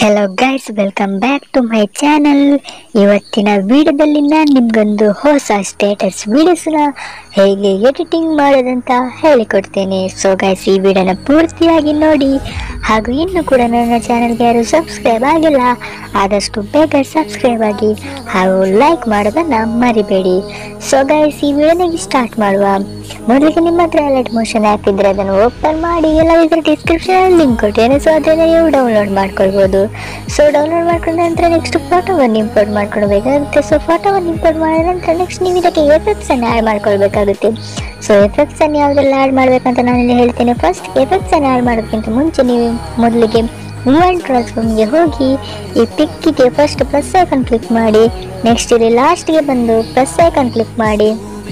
hello guys welcome back to my channel ಇವತ್ತಿನ ವಿಡಿಯೋದಲ್ಲಿ ನಾನು ನಿಮ್ಗೊಂದು ಹೊಸ ಸ್ಟೇಟಸ್ ವಿಡಿಯೋಸ್ನ ಹೇಗೆ ಎಡಿಟಿಂಗ್ ಮಾಡೋದಂತ ಹೇಳಿಕೊಡ್ತೇನೆ ಸೊ ಗೈಸ್ ಈ ವಿಡಿಯೋನ ಪೂರ್ತಿಯಾಗಿ ನೋಡಿ ಹಾಗೂ ಇನ್ನು ಕೂಡ ನನ್ನ ಚಾನಲ್ಗೆ ಯಾರು ಸಬ್ಸ್ಕ್ರೈಬ್ ಆಗಿಲ್ಲ ಆದಷ್ಟು ಬೇಗ ಸಬ್ಸ್ಕ್ರೈಬ್ ಆಗಿ ಹಾಗೂ ಲೈಕ್ ಮಾಡೋದನ್ನ ಮರಿಬೇಡಿ ಸೊ ಗೈಸ್ ಈ ವಿಡಿಯೋನಾಗಿ ಸ್ಟಾರ್ಟ್ ಮಾಡುವ ಮೊದಲಿಗೆ ನಿಮ್ಮ ಹತ್ರ ಅಲರ್ಟ್ ಮೋಷನ್ ಆ್ಯಪ್ ಇದ್ರೆ ಅದನ್ನು ಓಪನ್ ಮಾಡಿ ಎಲ್ಲ ಇದರ ಡಿಸ್ಕ್ರಿಪ್ಷನ್ ಲಿಂಕ್ ಕೊಟ್ಟಿದ್ದೇನೆ ಸೊ ಅದನ್ನು ನೀವು ಡೌನ್ಲೋಡ್ ಮಾಡ್ಕೊಳ್ಬೋದು ಸೊ ಡೌನ್ಲೋಡ್ ಮಾಡ್ಕೊಂಡ ನಂತರ ನೆಕ್ಸ್ಟ್ ಫೋಟೋವನ್ನು ಇಂಪೋರ್ಟ್ ಮಾಡ್ಕೊಳ್ಬೇಕಾಗುತ್ತೆ ಸೊ ಫೋಟೋವನ್ನು ಇಂಪೋರ್ಟ್ ಮಾಡಿದ ನಂತರ ನೆಕ್ಸ್ಟ್ ನೀವು ಇದಕ್ಕೆ ಎಫೆಕ್ಟ್ಸ್ ಅನ್ನು ಆ್ಯಡ್ ಮಾಡ್ಕೊಳ್ಬೇಕಾಗುತ್ತೆ ಸೊ ಎಫೆಕ್ಟ್ಸ್ ಅನ್ನು ಯಾವುದೆಲ್ಲ ಆ್ಯಡ್ ಮಾಡ್ಬೇಕಂತ ನಾನಿಲ್ಲಿ ಹೇಳ್ತೇನೆ ಫಸ್ಟ್ ಎಫೆಕ್ಟ್ಸ್ ಅನ್ನು ಆ್ಯಡ್ ಮಾಡೋದಕ್ಕಿಂತ ಮುಂಚೆ ನೀವು ಮೊದಲಿಗೆ ಮೂವ್ ಟ್ರಾನ್ಸ್ಫಾರ್ಮ್ಗೆ ಹೋಗಿ ಈ ಪಿಕ್ಕಿಗೆ ಫಸ್ಟ್ ಪ್ಲಸ್ ಐಕನ್ ಕ್ಲಿಕ್ ಮಾಡಿ ನೆಕ್ಸ್ಟ್ ಇಲ್ಲಿ ಲಾಸ್ಟ್ಗೆ ಬಂದು ಪ್ಲಸ್ ಐಕನ್ ಕ್ಲಿಕ್ ಮಾಡಿ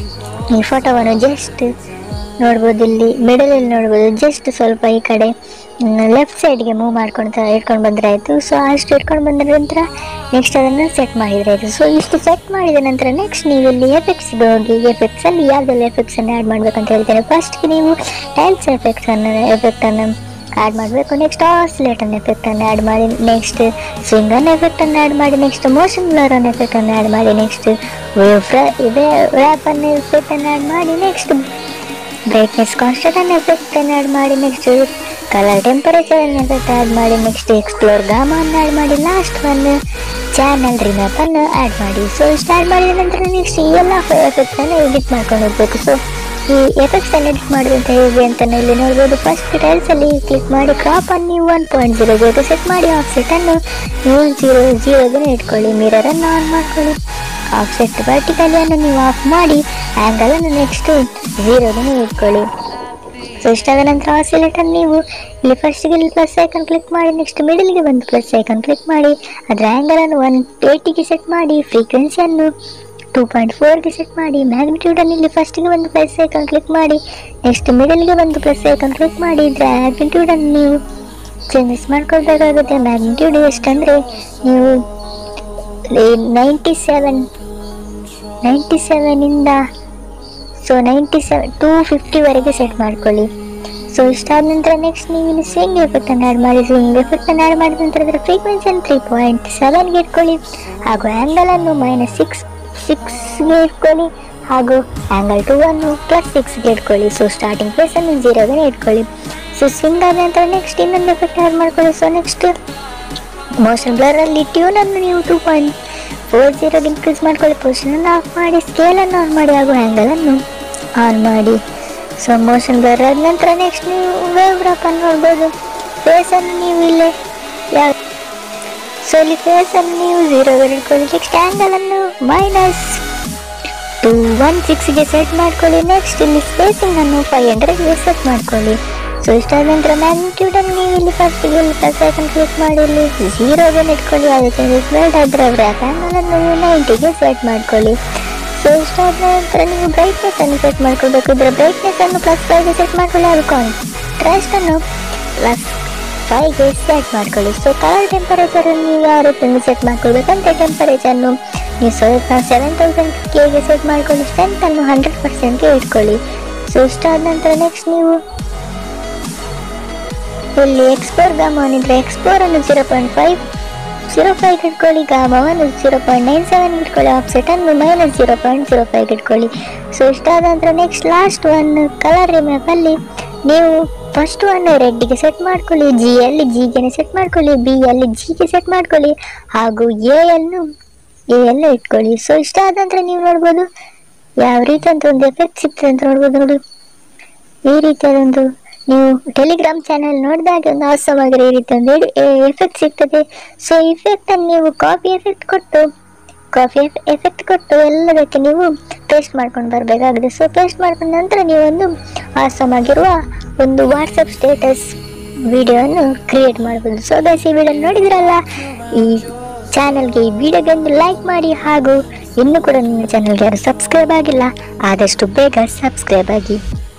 ಈ ಫೋಟೋವನ್ನು ಜಸ್ಟ್ ನೋಡ್ಬೋದು ಇಲ್ಲಿ ಮಿಡಲಲ್ಲಿ ನೋಡ್ಬೋದು ಜಸ್ಟ್ ಸ್ವಲ್ಪ ಈ ಕಡೆ ಲೆಫ್ಟ್ ಸೈಡ್ಗೆ ಮೂವ್ ಮಾಡ್ಕೊಂಡು ಇಟ್ಕೊಂಡು ಬಂದರೆ ಆಯಿತು ಸೊ ಅಷ್ಟು ಇಟ್ಕೊಂಡು ಬಂದ ನಂತರ ನೆಕ್ಸ್ಟ್ ಅದನ್ನು ಸೆಟ್ ಮಾಡಿದರೆ ಆಯಿತು ಸೊ ಇಷ್ಟು ಸೆಟ್ ಮಾಡಿದ ನಂತರ ನೆಕ್ಸ್ಟ್ ನೀವು ಇಲ್ಲಿ ಎಫೆಕ್ಟ್ಸ್ಗೆ ಹೋಗಿ ಎಫೆಕ್ಟ್ಸಲ್ಲಿ ಯಾವುದೆಲ್ಲ ಎಫೆಕ್ಟ್ಸನ್ನು ಆ್ಯಡ್ ಮಾಡಬೇಕಂತ ಹೇಳ್ತೇನೆ ಫಸ್ಟ್ಗೆ ನೀವು ಟೈಲ್ಸ್ ಎಫೆಕ್ಟ್ಸನ್ನು ಎಫೆಕ್ಟನ್ನು ಆ್ಯಡ್ ಮಾಡಬೇಕು ನೆಕ್ಸ್ಟ್ ಆಸ್ಲೇಟನ್ ಎಫೆಕ್ಟನ್ನು ಆ್ಯಡ್ ಮಾಡಿ ನೆಕ್ಸ್ಟ್ ಸ್ವಿಂಗನ್ ಎಫೆಕ್ಟನ್ನು ಆ್ಯಡ್ ಮಾಡಿ ನೆಕ್ಸ್ಟ್ ಮೋಷನ್ ಬ್ಲರನ್ ಎಫೆಕ್ಟನ್ನು ಆ್ಯಡ್ ಮಾಡಿ ನೆಕ್ಸ್ಟ್ ವೇವ್ ಫ್ರ ಇದೆ ವ್ಯಾಪನ್ನು ಎಫೆಕ್ಟನ್ನು ಆ್ಯಡ್ ಮಾಡಿ ನೆಕ್ಸ್ಟ್ ಬ್ರೈಟ್ನೆಸ್ ಕಾನ್ಸ್ಟೆಂಟ್ ಎಫೆಕ್ಟನ್ನು ಆ್ಯಡ್ ಮಾಡಿ next colour temperature effect add ಮಾಡಿ ನೆಕ್ಸ್ಟ್ ಎಕ್ಸ್ಪ್ಲೋರ್ ಗಾಮನ್ನು ಆ್ಯಡ್ ಮಾಡಿ ಲಾಸ್ಟ್ ಒನ್ ಚಾನಲ್ ರಿಮ್ಯಾಪನ್ನು ಆ್ಯಡ್ ಮಾಡಿ ಸೊ ಇಷ್ಟು ಆ್ಯಡ್ ಮಾಡಿದ ನಂತರ ನೆಕ್ಸ್ಟ್ ಈ ಎಲ್ಲ ಎಫೆಕ್ಟನ್ನು ಎಡಿಟ್ ಮಾಡ್ಕೊಂಡು ಹೋಗ್ಬೇಕು ಸೊ ಈ ಎಫೆಕ್ಟ್ಸ್ ಅನ್ನು ಎಡಿಟ್ ಮಾಡೋದಂತ ಹೇಗೆ ಅಂತ ಇಲ್ಲಿ ನೋಡ್ಬೋದು ಫಸ್ಟ್ ಟೈಲ್ಸ್ ಅಲ್ಲಿ ಕ್ಲಿಕ್ ಮಾಡಿ ಕ್ರಾಪ್ ಅನ್ನು ನೀವು ಒನ್ ಪಾಯಿಂಟ್ ಜೀರೋ ಜೊತೆ ಸೆಟ್ ಮಾಡಿ ಆಫ್ಸೆಟ್ ಅನ್ನು ನೀವು ಜೀರೋ ಜೀರೋಗೆ ಇಟ್ಕೊಳ್ಳಿ ಮಿರರ್ ಅನ್ನು ಆನ್ ಮಾಡ್ಕೊಳ್ಳಿ ಆಫ್ಸೆಟ್ ವರ್ಟಿಕಲಿ ಅನ್ನು ನೀವು ಆಫ್ ಮಾಡಿ ಆ್ಯಂಗಲ್ ಅನ್ನು ನೆಕ್ಸ್ಟ್ ಜೀರೋಗೆ ಇಟ್ಕೊಳ್ಳಿ ಸೊ ಇಷ್ಟಾದ ನಂತರ ಆಸಿಲೇಟರ್ ನೀವು ಇಲ್ಲಿ ಫಸ್ಟಿಗೆ ಇಲ್ಲಿ ಪ್ಲಸ್ ಐಕನ್ ಕ್ಲಿಕ್ ಮಾಡಿ ನೆಕ್ಸ್ಟ್ ಮಿಡಲ್ಗೆ ಬಂದು ಪ್ಲಸ್ ಐಕನ್ ಕ್ಲಿಕ್ ಮಾಡಿ ಅದರ ಆ್ಯಂಗಲನ್ನು ಒನ್ ಏಯ್ಟಿಗೆ ಸೆಟ್ ಮಾಡಿ ಫ್ರೀಕ್ವೆನ್ಸಿಯನ್ನು ಟೂ ಪಾಯಿಂಟ್ ಫೋರ್ಗೆ ಸೆಟ್ ಮಾಡಿ ಮ್ಯಾಗ್ನಿಟ್ಯೂಡನ್ನು ಇಲ್ಲಿ ಫಸ್ಟಿಗೆ ಒಂದು ಪ್ಲಸ್ ಐಕನ್ ಕ್ಲಿಕ್ ಮಾಡಿ ನೆಕ್ಸ್ಟ್ ಮಿಡಲ್ಗೆ ಬಂದು ಪ್ಲಸ್ ಐಕನ್ ಕ್ಲಿಕ್ ಮಾಡಿ ಇದರ ಮ್ಯಾಗ್ನಿಟ್ಯೂಡನ್ನು ನೀವು ಚೇಂಜಸ್ ಮಾಡ್ಕೊಳ್ಬೇಕಾಗುತ್ತೆ ಮ್ಯಾಗ್ನಿಟ್ಯೂಡ್ ಎಷ್ಟಂದರೆ ನೀವು ನೈಂಟಿ ಸೆವೆನ್ ನೈಂಟಿ ಸೆವೆನಿಂದ ಸೊ ನೈಂಟಿ ಸೆವೆನ್ ಟೂ ಫಿಫ್ಟಿವರೆಗೆ ಸೆಟ್ ಮಾಡ್ಕೊಳ್ಳಿ ಸೊ ಇಷ್ಟಾದ ನಂತರ ನೆಕ್ಸ್ಟ್ ನೀವು ಇಲ್ಲಿ ಸ್ವಿಂಗ್ ಎಫೆಕ್ಟನ್ನು ಆ್ಯಡ್ ಮಾಡಿ ಸ್ವಿಂಗ್ ಎಫೆಕ್ಟನ್ನು ಆ್ಯಡ್ ಮಾಡಿದ ನಂತರ ಅದರ ಫ್ರೀಕ್ವೆನ್ಸಿಯನ್ನು ತ್ರೀ ಪಾಯಿಂಟ್ ಸೆವೆನ್ಗೆ ಇಟ್ಕೊಳ್ಳಿ ಹಾಗೂ ಆ್ಯಂಗಲನ್ನು ಮೈನಸ್ ಸಿಕ್ಸ್ ಸಿಕ್ಸ್ಗೆ ಇಟ್ಕೊಳ್ಳಿ ಹಾಗೂ ಆ್ಯಂಗಲ್ ಟೂ ಅನ್ನು ಪ್ಲಸ್ ಸಿಕ್ಸ್ಗೆ ಇಟ್ಕೊಳ್ಳಿ ಸೊ ಸ್ಟಾರ್ಟಿಂಗ್ ಪ್ಲೇಸನ್ನು ಜೀರೋಗೆ ಇಟ್ಕೊಳ್ಳಿ ಸೊ ಸ್ವಿಂಗ್ ಆದ ನಂತರ ನೆಕ್ಸ್ಟ್ ಇನ್ನೊಂದು ಎಫೆಕ್ಟ್ ಆ್ಯಡ್ ಮಾಡ್ಕೊಳ್ಳಿ ಸೊ ನೆಕ್ಸ್ಟ್ ಮೋಷನ್ ಬ್ಲರಲ್ಲಿ ಟ್ಯೂನನ್ನು ನೀವು ಟೂ ಪಾಯಿಂಟ್ ಫೋರ್ ಜೀರೋಗೆ ಇನ್ಕ್ರೀಸ್ ಮಾಡ್ಕೊಳ್ಳಿ ಪೊಸಿಷನನ್ನು ಆಫ್ ಮಾಡಿ ಸ್ಕೇಲನ್ನು ಆನ್ ಮಾಡಿ ಹಾಗೂ ಆ್ಯಂಗಲನ್ನು ಆನ್ ಮಾಡಿ ಸೊ ಮೋಷನ್ ಬ್ಲರ್ ಆದ ನಂತರ ನೆಕ್ಸ್ಟ್ ನೀವು ವೇವ್ ಡ್ರಾಪನ್ನು ನೋಡ್ಬೋದು ಫೇಸನ್ನು ನೀವು ಇಲ್ಲೇ ಯಾವ ಸೊ ಇಲ್ಲಿ ಫೇಸನ್ನು ನೀವು ಝೀರೋಗೆ ಇಟ್ಕೊಳ್ಳಿ ನೆಕ್ಸ್ಟ್ ಆ್ಯಂಗಲನ್ನು ಮೈನಸ್ ಟು ಒನ್ ಸಿಕ್ಸ್ಗೆ ಸೆಟ್ ಮಾಡ್ಕೊಳ್ಳಿ ನೆಕ್ಸ್ಟ್ ಇಲ್ಲಿ ಸ್ಪೇಸಿಂಗನ್ನು ಫೈವ್ ಹಂಡ್ರೆಡ್ಗೆ ಸೆಟ್ ಮಾಡ್ಕೊಳ್ಳಿ ಸೊ ಇಷ್ಟಾದ ನಂತರ ಮ್ಯಾಗ್ನಿಟ್ಯೂಡನ್ನು ನೀವು ಇಲ್ಲಿ ಫಸ್ಟಿಗೆ ಇಲ್ಲಿ ಪ್ಲಸ್ ಐಕನ್ ಕ್ಲಿಕ್ ಮಾಡಿ ಇಲ್ಲಿ ಝೀರೋಗೆ ಇಟ್ಕೊಳ್ಳಿ ಅದಕ್ಕೆ ಸ್ವೆಲ್ಡ್ ಅದರ ಬ್ರ್ಯಾಕ್ ಆ್ಯಂಗಲನ್ನು ನೀವು ನೈಂಟಿಗೆ ಸೆಟ್ ಮಾಡ್ಕೊಳ್ಳಿ ಸೊ ಇಷ್ಟಾದ ನಂತರ ನೀವು ಬ್ರೈಟ್ನೆಸ್ ಅನ್ನು ಸೆಟ್ ಮಾಡ್ಕೊಳ್ಬೇಕು ಇದರ ಬ್ರೈಟ್ನೆಸ್ ಅನ್ನು ಪ್ಲಸ್ ಫೈವ್ಗೆ ಸೆಟ್ ಮಾಡ್ಕೊಳ್ಳಿ ಹಾಗೂ ಕಾಂಟ್ರಾಸ್ಟ್ ಅನ್ನು ಪ್ಲಸ್ ಫೈವ್ಗೆ ಸೆಟ್ ಮಾಡ್ಕೊಳ್ಳಿ ಸೊ ಕಲರ್ ಟೆಂಪರೇಚರ್ ನೀವು ಯಾವ ರೀತಿ ಸೆಟ್ ಮಾಡ್ಕೊಳ್ಬೇಕಂತ ಟೆಂಪರೇಚರ್ನು ನೀವು ಸ್ವಲ್ಪ ಸೆವೆನ್ ತೌಸಂಡ್ ಕೆಗೆ ಸೆಟ್ ಮಾಡ್ಕೊಳ್ಳಿ ಸ್ಟ್ರೆಂತ್ ಅನ್ನು ಹಂಡ್ರೆಡ್ ಪರ್ಸೆಂಟ್ಗೆ ಇಟ್ಕೊಳ್ಳಿ ಸೊ ಇಷ್ಟಾದ ನಂತರ ನೆಕ್ಸ್ಟ್ ನೀವು ಇಲ್ಲಿ ಎಕ್ಸ್ಪೋರ್ ಗಾಮವನ್ನು ಇದ್ರೆ ಎಕ್ಸ್ಪೋರ್ ಅನ್ನು zero point five zero five ಇಟ್ಕೊಳ್ಳಿ ಗಾಮವನ್ನು ಜೀರೋ ಪಾಯಿಂಟ್ ನೈನ್ ಸೆವೆನ್ ಇಟ್ಕೊಳ್ಳಿ ಆಫ್ಸೆಟ್ ಅನ್ನು minus zero point zero five ಇಟ್ಕೊಳ್ಳಿ ಸೊ ಇಷ್ಟಾದ ನಂತರ ನೆಕ್ಸ್ಟ್ ಲಾಸ್ಟ್ ಒನ್ ಕಲರ್ ರಿಮ್ಯಾಪಲ್ಲಿ ನೀವು ಫಸ್ಟ್ ಒನ್ ರೆಡ್ಗೆ ಸೆಟ್ ಮಾಡ್ಕೊಳ್ಳಿ ಜಿ ಅಲ್ಲಿ ಜಿಗೆ ಸೆಟ್ ಮಾಡ್ಕೊಳ್ಳಿ ಬಿ ಅಲ್ಲಿ ಜಿಗೆ ಸೆಟ್ ಮಾಡ್ಕೊಳ್ಳಿ ಹಾಗೂ ಎ ಅನ್ನು ಎ ಎಲ್ಲ ಇಟ್ಕೊಳ್ಳಿ ಸೊ ಇಷ್ಟಾದ ನಂತರ ನೀವು ನೋಡ್ಬೋದು ಯಾವ ರೀತಿ ಅಂತ ಒಂದು ಎಫೆಕ್ಟ್ ಸಿಗ್ತದೆ ಅಂತ ನೋಡ್ಬೋದು ನೋಡಿ ಈ ರೀತಿಯಾದೊಂದು ನೀವು ಟೆಲಿಗ್ರಾಮ್ ಚಾನೆಲ್ ನೋಡಿದಾಗ ಒಂದು ಆಸಮ್ ಆಗಿರೋ ಈ ರೀತಿ ಒಂದು ಎಫೆಕ್ಟ್ ಸಿಗ್ತದೆ ಸೊ ಇಫೆಕ್ಟನ್ನು ನೀವು ಕಾಪಿ ಎಫೆಕ್ಟ್ ಕೊಟ್ಟು ಕಾಫಿ ಎಫೆಕ್ಟ್ ಕೊಟ್ಟು ಎಲ್ಲದಕ್ಕೆ ನೀವು ಪೇಸ್ಟ್ ಮಾಡ್ಕೊಂಡು ಬರಬೇಕಾಗಿದೆ ಸೊ ಪೇಸ್ಟ್ ಮಾಡ್ಕೊಂಡ ನಂತರ ನೀವು ಒಂದು ಆಸಮ್ ಆಗಿರುವ ಒಂದು ವಾಟ್ಸಪ್ ಸ್ಟೇಟಸ್ ವಿಡಿಯೋವನ್ನು ಕ್ರಿಯೇಟ್ ಮಾಡ್ಬೋದು ಸೊ ಗೈಸ್ ಈ ವಿಡಿಯೋ ನೋಡಿದ್ರಲ್ಲ ಈ ಚಾನಲ್ಗೆ ಈ ವಿಡಿಯೋಗೆ ಒಂದು ಲೈಕ್ ಮಾಡಿ ಹಾಗೂ ಇನ್ನೂ ಕೂಡ ನನ್ನ ಚಾನಲ್ಗೆ ಯಾರು ಸಬ್ಸ್ಕ್ರೈಬ್ ಆಗಿಲ್ಲ ಆದಷ್ಟು ಬೇಗ ಸಬ್ಸ್ಕ್ರೈಬ್ ಆಗಿ